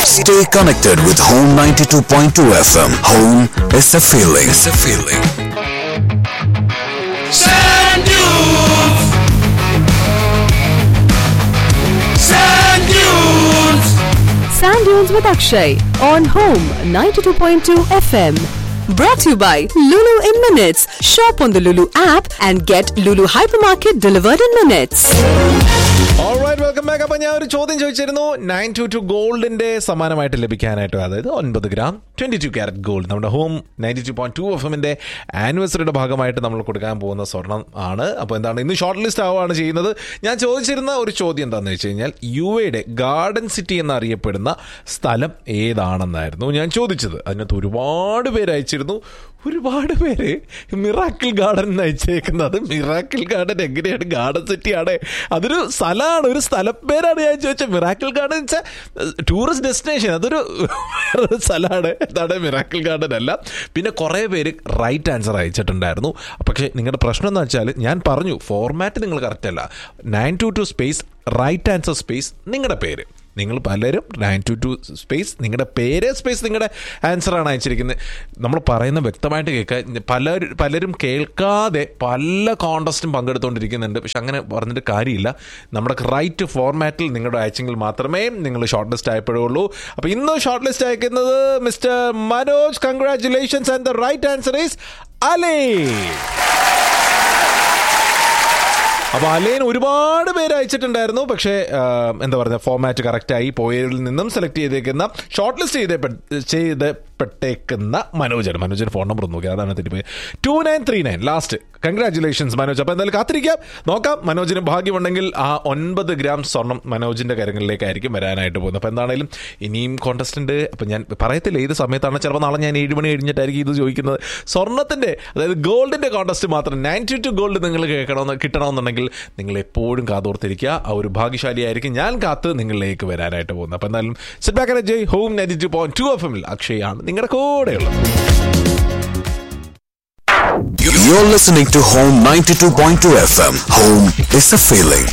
Stay connected with Home 92.2 FM. Home is a feeling. It's a feeling. Sand dunes. Sand dunes. Sand Dunes with Akshay on Home 92.2 FM. Brought to you by Lulu in Minutes. Shop on the Lulu app and get Lulu Hypermarket delivered in minutes. All right welcome back അപ്പൊ ഞാൻ ഒരു ചോദ്യം ചോദിച്ചിരുന്നു nine two to ഗോൾഡിന്റെ സമാനമായിട്ട് ലഭിക്കാനായിട്ട് അതായത് ഒൻപത് gram twenty two carat gold നമ്മുടെ home ninety two point two F എമ്മിന്റെ ആനിവേഴ്സറിയുടെ ഭാഗമായിട്ട് നമ്മൾ കൊടുക്കാൻ പോകുന്ന സ്വർണം ആണ് അപ്പോൾ എന്താണ് ഇന്ന് ഷോർട്ട് ലിസ്റ്റ് ആവുകയാണ് ചെയ്യുന്നത് ഞാൻ ചോദിച്ചിരുന്ന ഒരു ചോദ്യം എന്താണെന്ന് വെച്ച് കഴിഞ്ഞാൽ യു എയുടെ ഗാർഡൻ സിറ്റി എന്നറിയപ്പെടുന്ന സ്ഥലം ഏതാണെന്നായിരുന്നു ഞാൻ ചോദിച്ചത് അതിനകത്ത് ഒരുപാട് പേര് അയച്ചിരുന്നു ഒരുപാട് പേര് മിറാക്കിൾ ഗാർഡൻ എന്ന് അയച്ചേക്കുന്നത് മിറാക്കിൾ ഗാർഡൻ എങ്ങനെയാണ് ഗാർഡൻ സിറ്റിയാണ് അതൊരു സ്ഥലമാണ് ഒരു സ്ഥലപ്പേരാണ് ഞാൻ ചോദിച്ചത് മിറാക്കിൾ ഗാർഡൻ വെച്ചാൽ ടൂറിസ്റ്റ് ഡെസ്റ്റിനേഷൻ അതൊരു വേറൊരു സ്ഥലമാണ് എന്താണ് മിറാക്കിൾ ഗാർഡൻ അല്ല പിന്നെ കുറേ പേര് റൈറ്റ് ആൻസർ അയച്ചിട്ടുണ്ടായിരുന്നു പക്ഷേ നിങ്ങളുടെ പ്രശ്നം എന്ന് വെച്ചാൽ ഞാൻ പറഞ്ഞു ഫോർമാറ്റ് നിങ്ങൾ കറക്റ്റ് അല്ല nine two two space right answer space നിങ്ങളുടെ പേര് നിങ്ങൾ പലരും നയൻ ടു ടു സ്പേസ് നിങ്ങളുടെ പേര് സ്പേസ് നിങ്ങളുടെ ആൻസറാണ് അയച്ചിരിക്കുന്നത് നമ്മൾ പറയുന്ന വ്യക്തമായിട്ട് കേൾക്കുക പലരും പലരും കേൾക്കാതെ പല കോണ്ടസ്റ്റും പങ്കെടുത്തുകൊണ്ടിരിക്കുന്നുണ്ട് പക്ഷെ അങ്ങനെ പറഞ്ഞിട്ട് കാര്യമില്ല നമ്മുടെ റൈറ്റ് ഫോർമാറ്റിൽ നിങ്ങളുടെ അയച്ചെങ്കിൽ മാത്രമേ നിങ്ങൾ ഷോർട്ട് ലിസ്റ്റ് ആയപ്പോഴുള്ളൂ അപ്പോൾ ഇന്ന് ഷോർട്ട് ലിസ്റ്റ് അയക്കുന്നത് mister Manoj congratulations and the right answer is അലേ അപ്പോൾ അലയൻ ഒരുപാട് പേര് അയച്ചിട്ടുണ്ടായിരുന്നു പക്ഷേ ആ, എന്താ പറയുക ഫോമാറ്റ് കറക്റ്റായി പോയതിൽ നിന്നും സെലക്ട് ചെയ്തേക്കുന്ന ഷോർട്ട് ലിസ്റ്റ് ചെയ്തേ ചെയ്തപ്പെട്ടേക്കുന്ന മനോജൻ മനോജൻ ഫോൺ നമ്പർ നോക്കി അതാണ് തെറ്റിപ്പോയി two nine three nine last congratulations Manoj അപ്പോൾ എന്തായാലും കാത്തിരിക്കാം നോക്കാം മനോജിന് ഭാഗ്യമുണ്ടെങ്കിൽ ആ ഒൻപത് ഗ്രാം സ്വർണം മനോജിന്റെ കരങ്ങളിലേക്കായിരിക്കും വരാനായിട്ട് പോകുന്നത് അപ്പോൾ എന്താണെങ്കിലും ഇനിയും കോണ്ടസ്റ്റന്റ് അപ്പം ഞാൻ പറയത്തില്ല ഏത് സമയത്താണ് ചിലപ്പോൾ നാളെ ഞാൻ ഏഴ് മണി കഴിഞ്ഞിട്ടായിരിക്കും ഇത് ചോദിക്കുന്നത് സ്വർണത്തിന്റെ അതായത് ഗോൾഡിന്റെ കോണ്ടസ്റ്റ് മാത്രം നയൻറ്റി ടു ഗോൾഡ് നിങ്ങൾ കേൾക്കണമെന്ന് കിട്ടണമെന്നുണ്ടെങ്കിൽ നിങ്ങൾ എപ്പോഴും കാതോർത്തിരിക്കുക ആ ഒരു ഭാഗ്യശാലിയായിരിക്കും ഞാൻ കാത്ത് നിങ്ങളിലേക്ക് വരാനായിട്ട് പോകുന്നത് അപ്പം എന്തായാലും set back Jai home ninety two point two F എമ്മിൽ അക്ഷയാണ് നിങ്ങളുടെ കൂടെയുള്ളത് You're listening to Home 92.2 FM. Home is a feeling.